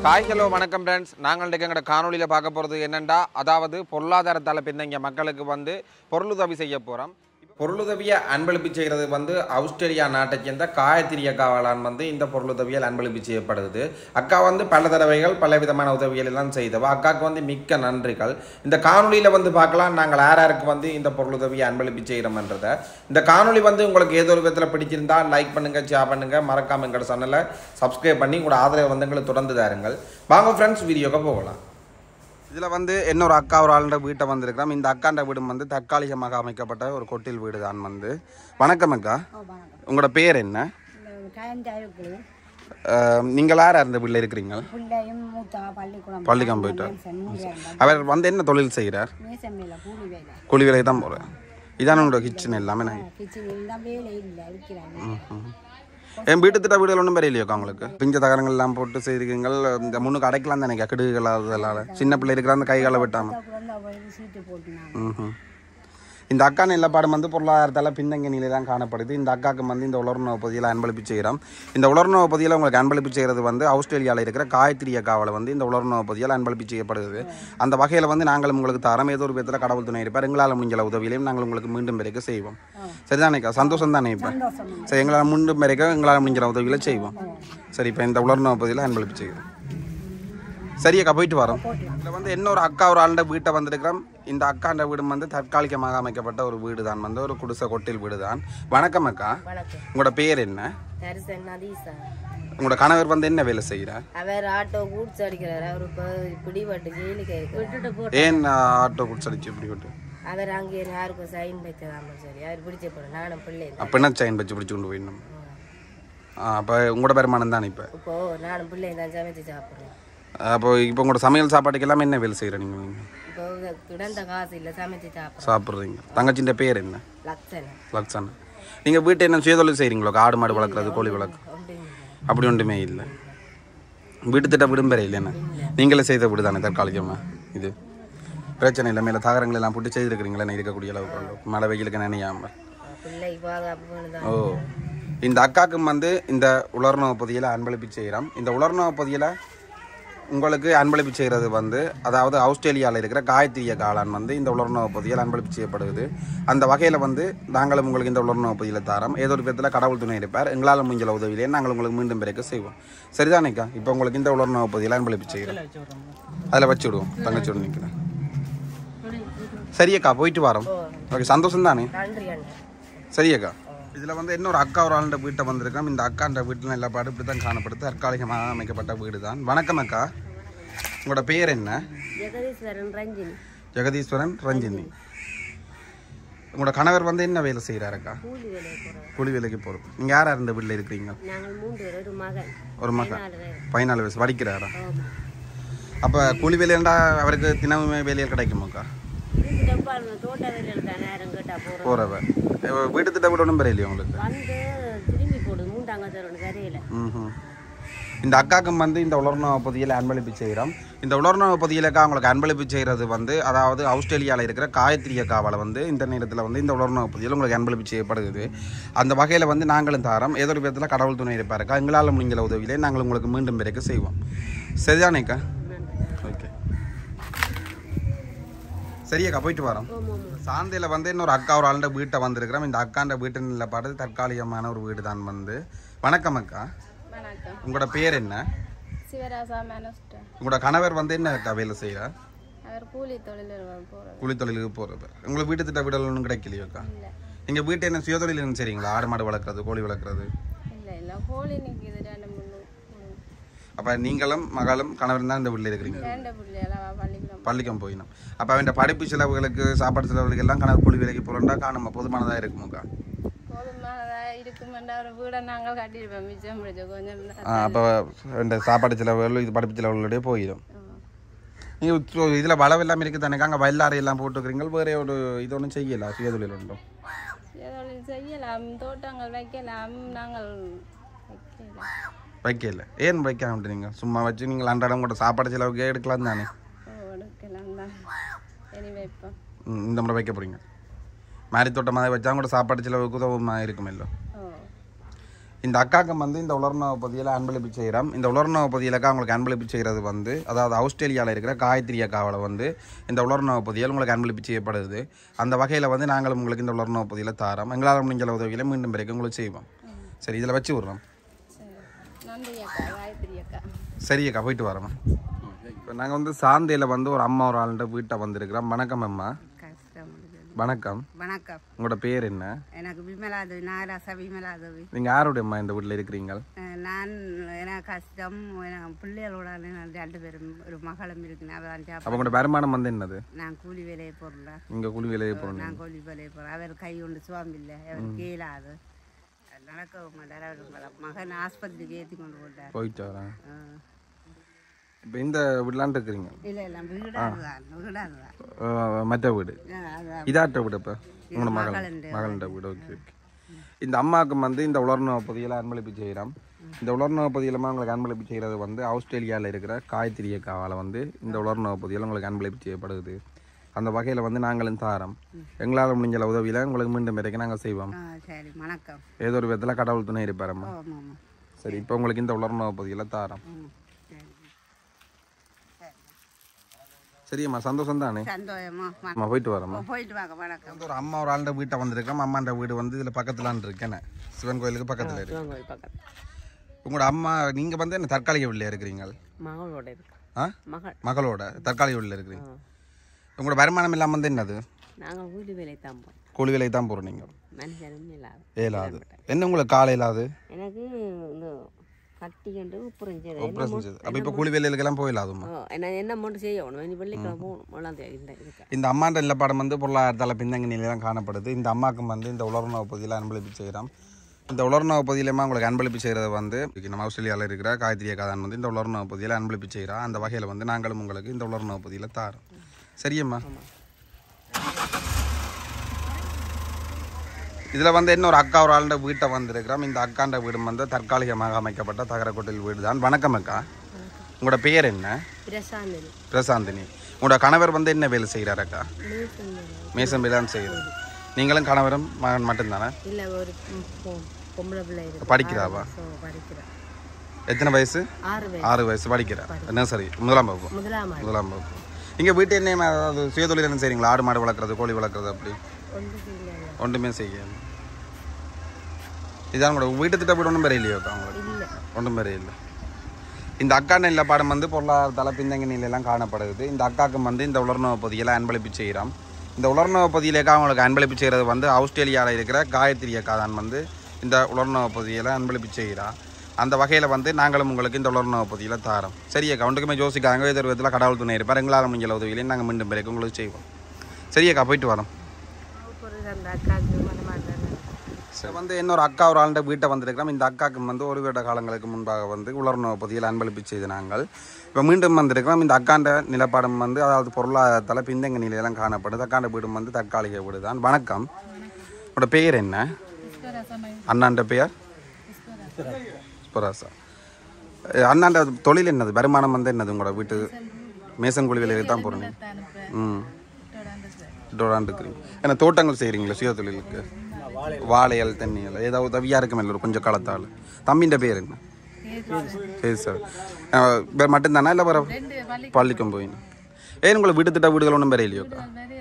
Hi hello வணக்கம் friends நாங்கள் இன்றைக்கு எங்களோட காணொலியில் பார்க்க போகிறது என்னென்னா அதாவது பொருளாதாரத்தால் பின்தங்கிய மக்களுக்கு வந்து பொருளுதவி செய்ய போகிறோம் பொருளுதவியை அன்பளிப்பு செய்கிறது வந்து ஆஸ்திரேலியா நாட்டை சேர்ந்த காயத்ரி அக்காவாலான் வந்து இந்த பொருளுதவியால் அன்பளிப்பு செய்யப்படுது அக்கா வந்து பல தடவைகள் பல விதமான உதவிகள் எல்லாம் செய்தவா அக்காவுக்கு வந்து மிக்க நன்றிகள் இந்த காணொலியில் வந்து பார்க்கலாம் நாங்கள் யார் யாருக்கு வந்து இந்த பொருளுதவியை அன்பளிப்பு செய்கிறோம்ன்றதை இந்த காணொலி வந்து உங்களுக்கு ஏதோ ஒரு விதத்தில் பிடிச்சிருந்தா லைக் பண்ணுங்கள் ஷேர் பண்ணுங்கள் மறக்காம எங்களோட சேனலை சப்ஸ்கிரைப் பண்ணி உங்களோட ஆதரவை வந்து எங்களை தொடர்ந்து தாருங்கள் வாங்க ஃப்ரெண்ட்ஸ் வீடியோக்கு போகலாம் இதில் வந்து இன்னொரு அக்கா ஒரு ஆளுடைய வீட்டை வந்திருக்கிறோம் இந்த அக்காண்ட வீடு வந்து தற்காலிகமாக அமைக்கப்பட்ட ஒரு கொட்டில் வீடு தான் வந்து வணக்கம் அக்கா ஓ வணக்கம் உங்களோட பேர் என்ன இந்த காயந்தாருக்கு அஹ், நீங்கள் யார் இந்த வீட்டில் இருக்கிறீங்க பிள்ளையும் மூத்தவ பள்ளிக்கூடம் பள்ளிக்கூடம் போயிட்டார். மூணு அவர் வந்து என்ன தொழில் செய்கிறார் மேசமையில் கூலி வேலை கூலி வேலைக்கு தான் போகிறேன் இதான உங்களோட கிச்சன் எல்லாமே நான் கிச்சனில் தான் வேலை இல்லை இருக்கிறாங்க என் வீட்டு திட்ட வீடுகள் ஒன்றும் பெரியலையோக்கா உங்களுக்கு பிஞ்ச தகரங்கள் எல்லாம் போட்டு செய்திருக்கீங்க இந்த முன்னுக்கு அடைக்கலாம் தானே கடுகுகள் அதெல்லாம் சின்ன பிள்ளை இருக்கிற அந்த கைகளை வெட்டாமல் வந்து அவளுக்கு சீட்டு போட்டுனாங்க ம்ஹும். இந்த அக்கா நிலப்பாடம் வந்து பொருளாதாரத்தால் பின்தங்கிய நிலை தான் காணப்படுது இந்த அக்காவுக்கு வந்து இந்த உலர்ணவ பகுதியில் அன்பளிப்பு செய்கிறோம் இந்த உலர்ணவ பகுதியில் உங்களுக்கு அன்பளிப்பு செய்கிறது வந்து ஆஸ்திரேலியாவில் இருக்கிற காயத்ரி அக்காவில் வந்து இந்த உலர்ணவ பகுதியில் அன்பளிப்பு செய்யப்படுது அந்த வகையில் வந்து நாங்கள் உங்களுக்கு தரம் ஏதோ ஒரு விதத்தில் கடவுள் துணை இருப்பார் எங்களால் முடிஞ்ச உதவியிலையும் நாங்கள் உங்களுக்கு மீண்டும் பிறகு செய்வோம் சரிதானேக்கா சந்தோஷம் தானே இப்போ சந்தோஷம் சரி எங்களால் மீண்டும் பிறகு எங்களால் முடிஞ்ச உதவிகளை செய்வோம் சரி இப்போ இந்த உலர்ணவ பகுதியில் அன்பளிப்பு செய்கிறோம் சரி அக்கா போயிட்டு வரோம் இதில் வந்து இன்னொரு அக்கா ஒரு ஆளுடைய வீட்டை வந்திருக்கிறோம் இந்த அக்காண்ட வீடு வந்து தற்காலிகமாக அமைக்கப்பட்ட ஒரு வீடு தான் வந்து ஒரு குடிசை கொட்டில் வீடு தான் வணக்கம் அக்கா வணக்கம் உங்களோட பேர் என்ன தரிசன் நதீசா உங்களோட கணவர் வந்து என்ன வேலை செய்கிறார் அவர் ஆட்டோ கூட்ஸ் அடிக்கிறார் அவர் இப்போ பிடிபட்டு ஜெயிலுக்கு விட்டுட்டு போட்டு ஏன் ஆட்டோ குடிச்சடிச்சு இப்படி விட்டு அவர் அங்கே யாருக்கும் சைன் வச்சதாம சரி அவர் பிடிச்ச போட நானும் பிள்ளை தான். அப்போ என்ன செயின் வச்சு பிடிச்சு கொண்டு போயிடணும் அப்போ உங்களோட வருமானம் தானே இப்போ இப்போ நானும் பிள்ளை தான் சமைச்சு சாப்பிட்றேன் அப்போ இப்போ உங்களோட சமையல் சாப்பாட்டுக்கு எல்லாமே என்ன வேலை செய்கிற நீங்கள் இப்போ கிடந்த காசு இல்லை சமைச்சு சாப்பிட்றேன் சாப்பிட்றீங்க தங்கச்சின்ற பேர் என்ன லட்சணை லக்ஷன் நீங்கள் வீட்டை என்ன சுயதொழில் செய்கிறீங்களோ ஆடு மாடு வளர்க்குறது கோழி வளர்க்கு அப்படின்னு அப்படி ஒன்றுமே இல்லை வீட்டு திட்ட விடும்பெற இல்லைண்ணா நீங்களே செய்த வீடு தானே தற்காலிகமாக இது பிரச்சனை இல்லை மேலே தாகரங்கள் எல்லாம் போட்டு செய்திருக்கிறீங்களே இருக்கக்கூடிய அளவுக்கு அளவுக்கு. மழை வெயிலுக்கு நினையாம பிள்ளைக்கு பாதுகாப்பு வேணுதான் ஓ இந்த அக்காக்கும் வந்து இந்த உலர்ணவ பகுதியில் அன்பளிப்பு செய்கிறோம் இந்த உலர்ணவ பகுதியில் உங்களுக்கு அன்பளிப்பு செய்கிறது வந்து அதாவது ஆஸ்திரேலியாவில் இருக்கிற காயத்ரிய காளான் வந்து இந்த உலர்ணவ பகுதியில் அன்பளிப்பு செய்யப்படுது அந்த வகையில் வந்து நாங்களும் உங்களுக்கு இந்த உலர்ணவ பகுதியில் தாரோம் ஏதோ ஒரு விதத்தில் கடவுள் துணை இருப்பார் எங்களால் முடிஞ்ச உதவியிலே நாங்கள் உங்களுக்கு மீண்டும் பிறகு செய்வோம் சரிதானேக்கா இப்போ உங்களுக்கு இந்த உலர்ணவ பகுதியில் அன்பளிப்பு செய்கிறோம் அதில் வச்சு விடுவோம் தங்கச்சோடு நிற்கிறேன் சரியக்கா போயிட்டு வரோம் ஓகே சந்தோஷம் தானே நன்றி அண்ணன் சரியக்கா இதில் வந்து இன்னொரு அக்கா ஒரு ஆளுடைய வீட்டை வந்திருக்கோம் இந்த அக்கான்ற வீட்டில் எல்லா பாடு இப்படி தான் காணப்படுது தற்காலிகமாக அமைக்கப்பட்ட வீடு தான் வணக்கம் அக்கா உங்களோட பேர் என்ன ஜெகதீஸ்வரன் ரஞ்சினி ஜெகதீஸ்வரன் ரஞ்சினி உங்களோட கணவர் வந்து என்ன வேலை செய்கிறார் அக்கா கூலி வேலையை போகிறோம் கூலி வேலைக்கு போகிறது நீங்கள் யார் யார் இந்த வீட்டில் இருக்கிறீங்க நாங்கள் மூன்று பேர் ஒரு மகன் ஒரு மகன் நாலு பேர் பதினாலு வயசு படிக்கிறாரா ஆமாம் அப்போ கூலி வேலையாண்டா அவருக்கு தினமுமே வேலையில் கிடைக்குமாக்கா தோட்ட வேலையில் தான் நேரம் கேட்டால் போகிறோம் போகிறவ வீட்டு திட்ட வீடு ஒன்றும் இல்லையா உங்களுக்கு வந்து திரும்பி போடுது மூண்டாங்க தரோட கரையில் ம்ஹும். இந்த அக்காக்கும் வந்து இந்த உலர்ணவ பகுதியில் அன்பளிப்பு செய்கிறோம் இந்த உலர்ணவ பகுதியிலக்கா அவங்களுக்கு அன்பளிப்பு செய்கிறது வந்து அதாவது ஆஸ்திரேலியாவில் இருக்கிற காயத்ரி அக்காவால் வந்து இந்த நேரத்தில் வந்து இந்த உலர்ணவ பகுதியில் உங்களுக்கு அன்பளிப்பு செய்யப்படுது அந்த வகையில் வந்து நாங்களும் தாரோம் ஏதோ ஒரு விதத்தில் கடவுள் துணை இருப்பாருக்கா எங்களால் முடிஞ்ச உதவியிலே நாங்கள் உங்களுக்கு மீண்டும் பிறகு செய்வோம் சரிதானேக்கா ஓகே சரியக்கா போயிட்டு வரோம் சாந்தையில் வந்து இன்னொரு அக்கா ஒரு ஆளுடைய வீட்டை வந்திருக்கிறோம் இந்த அக்காண்ட வீட்டின் நிலப்பாடு தற்காலிகமான ஒரு வீடு தான் வந்து வணக்கம் அக்கா வணக்கம் உங்களோட பேர் என்ன சிவராசா மேனஸ்டர் உங்களோட கணவர் வந்து என்ன அக்கா வேலை செய்கிறார் அவர் கூலி தொழிலில் போகிறது கூலி தொழிலுக்கு போகிறது உங்களுக்கு வீட்டு திட்ட வீடுகள் ஒன்றும் கிடைக்கலையோக்கா இல்லை நீங்கள் வீட்டை என்ன சுயதொழில் என்ன செய்றீங்களா ஆடு மாடு வளர்க்குறது கோழி வளர்க்குறது இல்லை இல்லை கோழி நிற்கிது ரெண்டு மூணு மூணு. அப்போ நீங்களும் மகளும் கணவரும் தான் இந்த வீட்டில் இருக்கிறீங்க ரெண்டு பிள்ளையெல்லாம் பள்ளிக்கூடம் பள்ளிக்கம் போயிடும் அப்போ அவன் படிப்பு செலவுகளுக்கு சாப்பாடு செலவுகளுக்கு எல்லாம் கணவர் கூலி வேலைக்கு போகிறோம்டா காணுமா போதுமானதாக இருக்குமாக்கா போதுமானதாக இருக்குமென்ற ஒரு வீடை நாங்கள் கட்டியிருப்போம் மிச்சம் முடிஞ்சு கொஞ்சம் தான். அப்போ இந்த சாப்பாடு செலவுகள் இது படிப்பு செலவுகளோடய போயிடும் ஆ. நீங்கள் இதில் வளவு எல்லாம் இருக்குது தானே அங்கே வயலாறு எல்லாம் போட்டுக்கிறீங்க வேறு ஒரு இது ஒன்றும் செய்யலாம் சுயதொழில் ஒன்றும் சுயதொழில் செய்யலாம் தோட்டங்கள் வைக்கலாம் நாங்கள் வைக்கலாம் வைக்கல ஏன் வைக்காம நீங்கள் சும்மா வச்சு நீங்கள் அன்றாடம் கூட சாப்பாடு செலவுக்கு எடுக்கலாம் தானே ஓ எடுக்கலாம் தான் இனி வைப்போம் ம், இந்த முறை வைக்க போகிறீங்க மாரி தோட்டம் மாதிரி வச்சா கூட சாப்பாடு செலவுக்கு உதவுமா இருக்குமில்ல ஓ இந்த அக்காக்கு வந்து இந்த உலர்ணவ பதியில் அன்பளிப்பு செய்கிறோம் இந்த உலர்ணவ பதியிலக்கா உங்களுக்கு அன்பளிப்பு செய்கிறது வந்து அதாவது ஆஸ்திரேலியாவில் இருக்கிற காயத்ரி அக்காவில் வந்து இந்த உலர்ணவ பதியல் உங்களுக்கு அன்பளிப்பு செய்யப்படுது அந்த வகையில் வந்து நாங்களும் உங்களுக்கு இந்த உலர்ணவ பதியில் தாரோம் எங்களால் முடிஞ்ச உதவிகளை மீண்டும் பிறகு உங்களுக்கு செய்வோம் சரி இதில் வச்சு விட்றோம் நன்றி அக்கா காயத்ரி அக்கா சரி அக்கா போயிட்டு வரோம் இப்போ நாங்கள் வந்து சாந்தையில் வந்து ஒரு அம்மா ஒரு ஆளுன்ற வீட்டை வந்திருக்கிறோம் வணக்கம் அம்மா கஷ்டம் வணக்கம் வணக்கம் உங்களோட பேர் என்ன எனக்கு விமலாதேவி நாகராசா விமலாதேவி நீங்கள் யாருடைய அம்மா இந்த வீட்டில் இருக்கிறீங்க அஹ் நான் எனக்கு கஷ்டம் எனக்கு பிள்ளைகளோட நான் ரெண்டு பேரும் ஒரு மகளும் இருக்குன்னு அவதான் அப்போ சாப்பிட உங்களோட வருமானம் வந்து என்னது நான் கூலி வேலையை போடுறேன் இங்கே குழி வேலையை போகணும் நான் கூலி வேலையை போடுறேன் அவர் கை கொண்டு சுவாமி இல்லை அவர் கேளாது நடக்கவும் மாட்டார் அவர் மகன் ஆஸ்பத்திரிக்கு ஏற்றி கொண்டு போட்டார் போயிட்டு வரேன் அஹ் இப்போ இந்த வீடலான் இருக்கிறீங்க இல்லை இல்லை வீடாதுதான் வீடாதுதான் அஹ் மற்ற வீடு அதான் இதாட்ட வீடு இப்போ உங்களோட மகள் மகளண்ட மகள்கிட்ட வீடு ஓகே ஓகே இந்த அம்மாவுக்கு வந்து இந்த உலர்ணவ பதியில் அன்பளிப்பு செய்கிறோம் இந்த உலர்ணவ பதியிலமா உங்களுக்கு அன்பளிப்பு செய்கிறது வந்து ஆஸ்திரேலியாவில் இருக்கிற காயத்ரி அக்காவால் வந்து இந்த உலர்ணவ பதியில் உங்களுக்கு அன்பளிப்பு செய்யப்படுது அந்த வகையில் வந்து நாங்களும் தாரோம் எங்களால் முடிஞ்ச உதவியில் உங்களுக்கு மீண்டும் வரைக்கும் நாங்கள் செய்வோம் ஆ சரி வணக்கம் ஏதோ ஒரு விதத்தில் கடவுள் துணை இருப்பாரம்மா ஆமாம் ஆமாம் சரி இப்போ உங்களுக்கு இந்த உலர்ணவ பதியில் தாரோம் ம் சரி சரியம்மா சந்தோஷம் தானே சந்தோஷமா வணக்கம். அம்மா போயிட்டு வரோம்மா போயிட்டு வாங்க வணக்கம் வந்து ஒரு அம்மா ஒரு ஆளுட வீட்டை வந்திருக்கோம் அம்மாண்ட வீடு வந்து இதில் பக்கத்துலான் இருக்கேன் சிவன் கோயிலுக்கு பக்கத்தில் இருக்கு கோயில் பக்கத்து உங்களோட அம்மா நீங்கள் வந்து என்ன தற்காலிக வீட்டில் இருக்கிறீங்க மகளோட இருக்கு ஆ மகள் மகளோட தற்காலிக வீட்டில் இருக்கிறீங்க உங்களோட வருமானம் இல்லாமல் வந்து என்னது நாங்கள் கூலி வேலை தான் போகிறோம் கூலி வேலைக்கு தான் போகிறோம் நீங்கள் மனுஷனும் இல்லாத ஏலாது என்ன உங்களுக்கு காலை இல்லாது எனக்கு இந்த கட்டி கண்டு புரிஞ்சது அப்புறம் செஞ்சது அப்போ இப்போ கூலி வேலைகளுக்கெல்லாம் போயிடாதுமா என்ன என்ன மட்டும் செய்யணும் இனி வெள்ளிக்கிழமை போகணும் ஒன்றாம் தேதி இந்த இதுக்கு இந்த அம்மாண்ட நிலப்பாடம் வந்து பொருளாதாரத்தால் பின்தங்கி நிலையிலாம் காணப்படுது இந்த அம்மாவுக்கும் வந்து இந்த உலர்ணவ பகுதியில் அன்பளிப்பு செய்கிறோம் இந்த உலர்ணவ பகுதியிலமா உங்களுக்கு அன்பளிப்பு செய்கிறது வந்து இன்னைக்கு நம்ம ஆஸ்திரேலியாவில் இருக்கிற காயத்ரி காதான் வந்து இந்த உலர்ணவ பகுதியில் அன்பளிப்பு செய்கிறா அந்த வகையில் வந்து நாங்களும் உங்களுக்கு இந்த உலர்ணவ பகுதியில் தாரோம் சரியம்மா இதில் வந்து இன்னொரு அக்கா ஒரு ஆளுடைய வீட்டை வந்திருக்கிறோம் இந்த அக்காண்ட வீடு வந்து தற்காலிகமாக அமைக்கப்பட்ட தகரக்கோட்டையில் வீடு தான் வணக்கம் அக்கா உங்களோட பெயர் என்ன பிரசாந்தனி பிரசாந்தினி உங்களோட கணவர் வந்து என்ன வேலை செய்கிறார் அக்கா மேசன் வேலை தான் செய்கிறார் நீங்களும் கணவரும் மகன் மட்டும்தானே இல்லை ஒரு பொ- பொ- பொம்பளை பிள்ளை இருக்கு படிக்கிறாவா ஸோ படிக்கிறேன் எத்தனை வயசு ஆறு வயசு ஆறு வயசு படிக்கிறேன் நர்சரி முதலாம் வகுப்பு முதலாம் ஆண்டு முதலாம் வகுப்பு இங்கே வீட்டு என்ன அதாவது சுயதொழில் என்ன செய்றீங்களா ஆடு மாடு வளர்க்குறது கோழி வளர்க்குறது அப்படி ஒன்று இல்லை ஒன்றுமே செய்ய இதான் உங்களோட வீட்டு திட்ட வீடு ஒன்றும் பெரிய இல்லையோ அக்கா உங்களுக்கு இல்லை ஒன்றும் பெரிய இல்லை இந்த அக்கா நெல்ல பாடம் வந்து பொருளாதாரத்தால் பின்தங்க நிலையெல்லாம் காணப்படுது இந்த அக்காவுக்கு வந்து இந்த உலர்ணவ பகுதியில் அன்பளிப்பு செய்கிறோம் இந்த உலர்ணவ பகுதியிலேக்கா அவங்களுக்கு அன்பளிப்பு செய்கிறது வந்து ஆஸ்திரேலியாவில் இருக்கிற காயத்ரி அக்கா தான் வந்து இந்த உலர்ணவ பகுதியில் அன்பளிப்பு செய்கிறா அந்த வகையில் வந்து நாங்களும் உங்களுக்கு இந்த உலர்ணவ பகுதியில் தாரோம் சரி அக்கா ஒன்றுக்குமே யோசிக்காங்க ஏதோ ஒரு விதத்தில் கடவுள் துணை இருப்பார் எங்களால் முடிஞ்ச உதவியிலையும் நாங்கள் மீண்டும் பிறகு உங்களுக்கு செய்வோம் சரி அக்கா போயிட்டு வரோம் ஒரு அந்த அக்காவுக்கு மனமாட்டாங்க சரி வந்து இன்னொரு அக்கா ஒரு ஆளுடைய வீட்டை வந்திருக்கிறோம் இந்த அக்காவுக்கு வந்து ஒரு வருட காலங்களுக்கு முன்பாக வந்து உலர்ணவ பகுதியில் அன்பளிப்பு செய்து நாங்கள் இப்போ மீண்டும் வந்திருக்கிறோம் இந்த அக்காண்ட நிலப்பாடம் வந்து அதாவது பொருளாதாரத்தால் பின்தங்க நிலையெல்லாம் காணப்படுது அக்காண்ட வீடும் வந்து தற்காலிக வீடு தான் வணக்கம் உங்களோட பெயர் என்ன அண்ணாண்ட பெயர் புஷ்பராசா அஹ் அண்ணாண்ட தொழில் என்னது வருமானம் வந்து என்னது உங்களோட வீட்டு மேசன் குழிகளில் தான் போகிறீங்க ம் டோடான் இருக்கிறீங்க ஏன்னா தோட்டங்கள் செய்கிறீங்களா சுய தொழிலுக்கு வாழையல் தென்னியல் ஏதாவது உதவியாக இருக்கும் இல்லை கொஞ்சம் காலத்தால் தம்பின்ற பேர் என்ன சரி சார் வேறு மட்டும்தானா இல்லை வேறு பள்ளிக்கும் போயின்னு ஏன் உங்களை வீட்டு திட்ட வீடுகள் ஒன்றும் பெரிய இல்லையோக்கா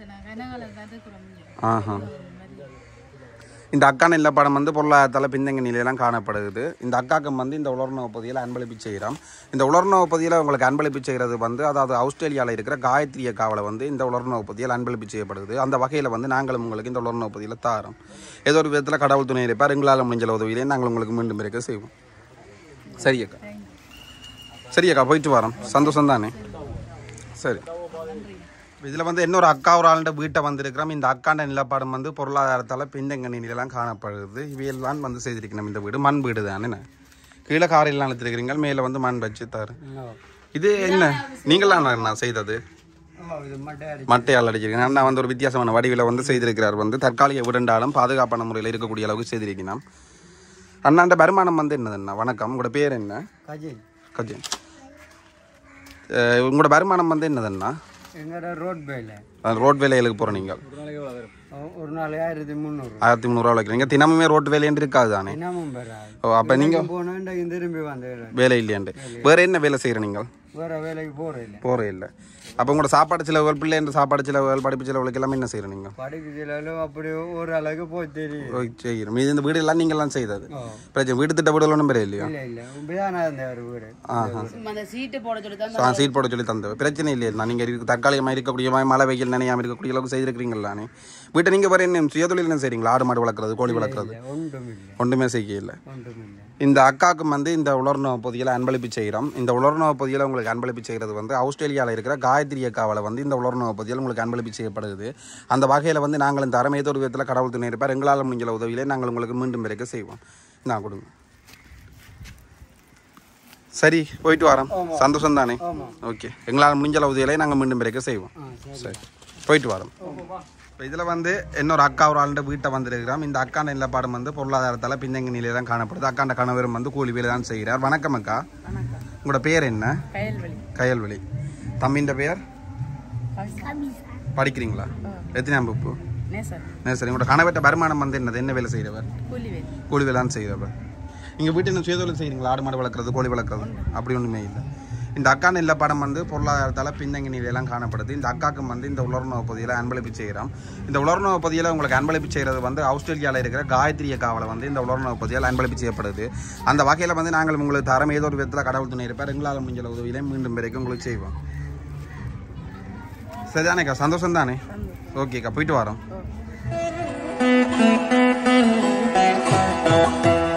ஆஹா இந்த அக்கான இல்ல படம் வந்து பொருளாதாரத்தால் பின்தங்க நிலையெல்லாம் காணப்படுது இந்த அக்காக்கும் வந்து இந்த உலர்ணவ பகுதியில் அன்பளிப்பு செய்கிறோம் இந்த உலர்ணவ பகுதியில் உங்களுக்கு அன்பளிப்பு செய்கிறது வந்து அதாவது ஆஸ்திரேலியாவில் இருக்கிற காயத்ரி அக்காவில் வந்து இந்த உலர்ணவ பகுதியில் அன்பளிப்பு செய்யப்படுது அந்த வகையில் வந்து நாங்களும் உங்களுக்கு இந்த உலர்ணவ பகுதியில் தாரோம் ஏதோ ஒரு விதத்தில் கடவுள் துணை இருப்பார் எங்களால் முடிஞ்ச உதவியிலே நாங்கள் உங்களுக்கு மீண்டும் இருக்க செய்வோம் சரி அக்கா சரி அக்கா போயிட்டு வரோம் சந்தோஷம் தானே சரி இதில் வந்து இன்னொரு அக்கா ஒரு ஆளுடைய வீட்டை வந்திருக்கிறோம் இந்த அக்காண்ட நிலப்பாடம் வந்து பொருளாதாரத்தால் பின்தங்க நிலையெல்லாம் காணப்படுது இவையெல்லாம் வந்து செய்திருக்கணும் இந்த வீடு மண் வீடு தானே கீழே காரையெல்லாம் அழுத்திருக்கிறீங்க மேலே வந்து மண் வச்சு தரு இது என்ன நீங்களாம் நான் செய்தது மட்டையால் அடிச்சிருக்கேன் அண்ணா வந்து ஒரு வித்தியாசமான வடிவில் வந்து செய்திருக்கிறார் வந்து தற்காலிக விடண்டாலும் பாதுகாப்பான முறையில் இருக்கக்கூடிய அளவுக்கு செய்திருக்கணும் அண்ணாண்ட வருமானம் வந்து என்னதுண்ணா வணக்கம் உங்களோட பேர் என்ன கஜின் கஜன் உங்களோட வருமானம் வந்து என்னதுண்ணா எங்கட ரோட் பேல ரோட் வேலைகளுக்கு போகிற நீங்கள் ஒரு நாளைக்கு ஆயிரத்தி முந்நூறு ஆயிரத்தி முந்நூறுவா வைக்கிறீங்க தினமுமே ரோட்டு வேலையண்டு இருக்காது தானே தினமும் பெறாது ஓ அப்போ நீங்கள் போனோம் இன்றைக்கு திரும்பி வந்து வேலை இல்லையாண்டு வேறு என்ன வேலை செய்கிற நீங்கள் வேற வேலைக்கு போறது இல்லை போகிறே இல்லை அப்போ உங்களோட சாப்பாடு செலவுகள் பிள்ளைன்ற சாப்பாடு செலவுகள் படிப்பு செலவுகளுக்கு எல்லாமே என்ன செய்கிற நீங்கள் படிப்பு செலவு அப்படி ஒரு அளவுக்கு போய் தெரியும் செய்கிறோம் இது இந்த வீடு எல்லாம் நீங்கள்லாம் செய்தது பிரச்சனை வீடு திட்ட வீடு ஒன்றும் பெரிய இல்லையா இல்லை இல்லை உண்மையான அந்த ஒரு வீடு ஆஹா அந்த சீட்டு போட சொல்லி தான் ஆ சீட் போட சொல்லி தந்தது பிரச்சனை இல்லையா நான் நீங்கள் இருக்கு தற்காலிகமாக இருக்கக்கூடிய மாதிரி மழை வெயில் நினையாம இருக்கக்கூடிய அளவுக்கு செய்திருக்கிறீங்களானே வீட்டை நீங்கள் வேறு என்ன சுயதொழில் என்ன செய்கிறீங்களா ஆடு மாடு வளர்க்குறது கோழி வளர்க்குறது ஒன்றும் இல்லை ஒன்றுமே செய்யல ஒன்றும் இல்லை இந்த அக்காவுக்கும் வந்து இந்த உலர்ணவ பொதியில் அன்பளிப்பு செய்கிறோம் இந்த உலர்ணவ பொதியில் உங்களுக்கு அன்பளிப்பு செய்கிறது வந்து ஆஸ்திரேலியாவில் இருக்கிற காயத்ரி அக்காவில் வந்து இந்த உலர்ணவ பொதியில் உங்களுக்கு அன்பளிப்பு செய்யப்படுது அந்த வகையில் வந்து நாங்கள் இந்த அறமையத்த ஒரு விதத்தில் கடவுள் துணை இருப்பார் எங்களால் முடிஞ்ச உதவியிலே நாங்கள் உங்களுக்கு மீண்டும் பிறக்க செய்வோம் நான் கொடுங்க சரி போயிட்டு வரோம் சந்தோஷம் தானே ஓகே எங்களால் முடிஞ்ச உதவியிலே நாங்கள் மீண்டும் பிறக்க செய்வோம் சரி போயிட்டு வரோம் இப்போ இதில் வந்து இன்னொரு அக்கா ஒரு ஆளுடைய வீட்டை வந்திருக்கிறோம் இந்த அக்காண்ட நிலப்பாடம் வந்து பொருளாதாரத்தால் பின்னங்கி நிலையில தான் காணப்படுது அக்காண்ட கணவரும் வந்து கூலி வேலை தான் செய்கிறார் வணக்கம் அக்கா உங்களோட பேர் என்ன கயல்வெளி கயல்வெளி தம்பின்ற பேர் படிக்கிறீங்களா எத்தனாம் வகுப்பு நேசர் என்ன சரி உங்களோட கணவர்கிட்ட வருமானம் வந்து என்னது என்ன வேலை செய்கிறவர் கூலி வேலை கூலி வேலை தான் செய்கிறவர் நீங்கள் வீட்டில் என்ன சுயதொழில் செய்கிறீங்களா ஆடு மாடு வளர்க்குறது கோழி வளர்க்குறது அப்படி ஒன்றுமே இல்லை இந்த அக்கா நெல்ல படம் வந்து பொருளாதாரத்தால் பின்னங்கி நிலையெல்லாம் காணப்படுது இந்த அக்காக்கும் வந்து இந்த உலர்ணவ பகுதியில் அன்பளிப்பு செய்கிறோம் இந்த உலர்ணவ பகுதியில் உங்களுக்கு அன்பளிப்பு செய்கிறது வந்து ஆஸ்திரேலியாவில் இருக்கிற காயத்ரி அக்காவில் வந்து இந்த உலர்ணவ பகுதியில் அன்பளிப்பு செய்யப்படுது அந்த வகையில் வந்து நாங்கள் உங்களுக்கு தரம் ஏதோ ஒரு விதத்தில் கடவுள் துணை இருப்பார் எங்களால் முடிஞ்ச உதவியிலே மீண்டும் வரைக்கும் உங்களுக்கு செய்வோம் சரிதானேக்கா சந்தோஷம் தானே ஓகேக்கா போயிட்டு வரோம்